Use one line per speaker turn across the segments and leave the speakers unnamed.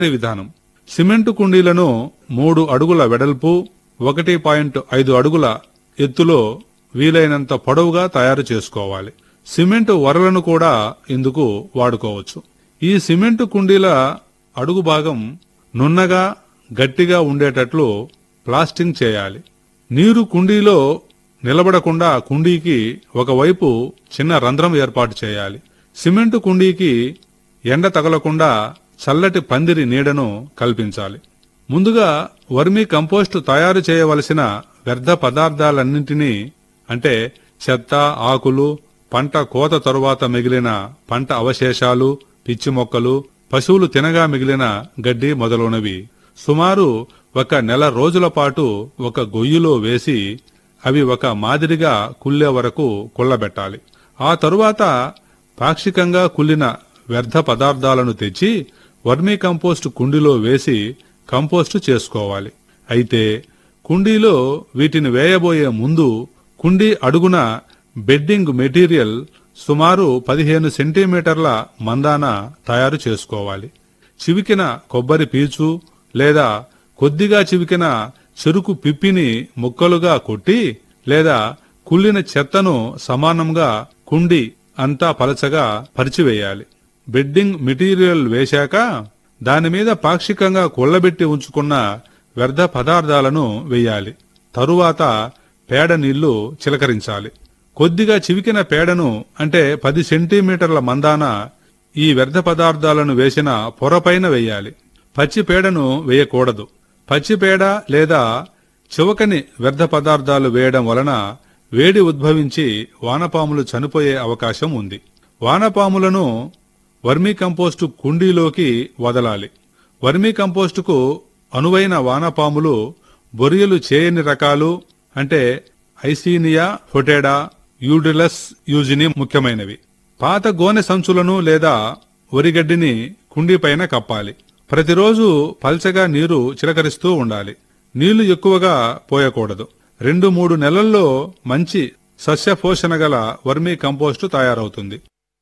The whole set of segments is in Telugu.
విధానం సిమెంటు కుండీలను మూడు అడుగుల వెడల్పు ఒకటి పాయింట్ ఐదు అడుగుల ఎత్తులో వీలైనంత పొడవుగా తయారు చేసుకోవాలి సిమెంటు వరలను కూడా ఇందుకు వాడుకోవచ్చు ఈ సిమెంటు కుండీల అడుగు భాగం నున్నగా గట్టిగా ఉండేటట్లు ప్లాస్టింగ్ చేయాలి నీరు కుండీలో నిలబడకుండా కుండీకి ఒకవైపు చిన్న రంధ్రం ఏర్పాటు చేయాలి సిమెంటు కుండీకి ఎండ తగలకుండా చల్లటి పందిరి నీడను కల్పించాలి ముందుగా వర్మీ కంపోస్టు తయారు చేయవలసిన వ్యర్థ పదార్థాలన్నింటినీ అంటే చెత్త ఆకులు పంట కోత తరువాత మిగిలిన పంట అవశేషాలు పిచ్చి మొక్కలు పశువులు తినగా మిగిలిన గడ్డి మొదలైనవి సుమారు ఒక నెల రోజుల పాటు ఒక గొయ్యిలో వేసి అవి ఒక మాదిరిగా కుళ్ళే వరకు కుళ్ళబెట్టాలి ఆ తరువాత పాక్షికంగా కుళ్ళిన వ్యర్థ పదార్థాలను తెచ్చి వర్మీ కంపోస్ట్ కుండీలో వేసి కంపోస్టు చేసుకోవాలి అయితే కుండీలో వీటిని వేయబోయే ముందు కుండీ అడుగున బెడ్డింగ్ మెటీరియల్ సుమారు పదిహేను సెంటీమీటర్ల మందాన తయారు చేసుకోవాలి చివికిన కొబ్బరి పీచు లేదా కొద్దిగా చివికిన చెరుకు పిప్పిని ముక్కలుగా కొట్టి లేదా కుళ్ళిన చెత్తను సమానంగా కుండి అంతా పలచగా పరిచివేయాలి బెడ్డింగ్ మెటీరియల్ వేశాక దాని మీద పాక్షికంగా కొల్లబెట్టి ఉంచుకున్న వ్యర్థ పదార్థాలను వేయాలి తరువాత పేడ నీళ్లు చిలకరించాలి కొద్దిగా చివికిన పేడను అంటే పది సెంటీమీటర్ల మందాన ఈ వ్యర్థ పదార్థాలను వేసిన పొరపైన వేయాలి పచ్చి పేడను వేయకూడదు పచ్చి పేడ లేదా చివకని వ్యర్థ పదార్థాలు వేయడం వలన వేడి ఉద్భవించి వానపాములు చనిపోయే అవకాశం ఉంది వానపాములను వర్మీ కంపోస్టు కుండీలోకి వదలాలి వర్మీ కంపోస్టుకు అనువైన వానపాములు బొరియలు చేయని రకాలు అంటే ఐసీనియా ఫొటేడా యూడిలస్ యూజిని ముఖ్యమైనవి పాత గోనె సంచులను లేదా వరిగడ్డిని కుండీపైన కప్పాలి ప్రతిరోజు పల్చగా నీరు చిలకరిస్తూ ఉండాలి నీళ్లు ఎక్కువగా పోయకూడదు రెండు మూడు నెలల్లో మంచి సస్య పోషణ గల వర్మీ కంపోస్టు తయారవుతుంది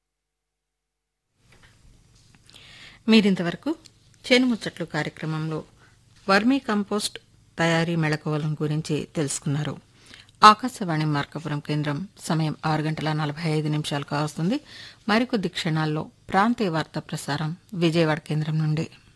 మీరింతవరకు చేనుముచ్చట్లు కార్యక్రమంలో వర్మీ కంపోస్ట్ తయారీ మెళకువలం గురించి తెలుసుకున్నారు ఆకాశవాణి మార్కపురం కేంద్రం సమయం ఆరు గంటల నలభై ఐదు నిమిషాలు కావస్తుంది మరికొద్ది క్షణాల్లో ప్రాంతీయ వార్తా ప్రసారం విజయవాడ కేంద్రం నుండి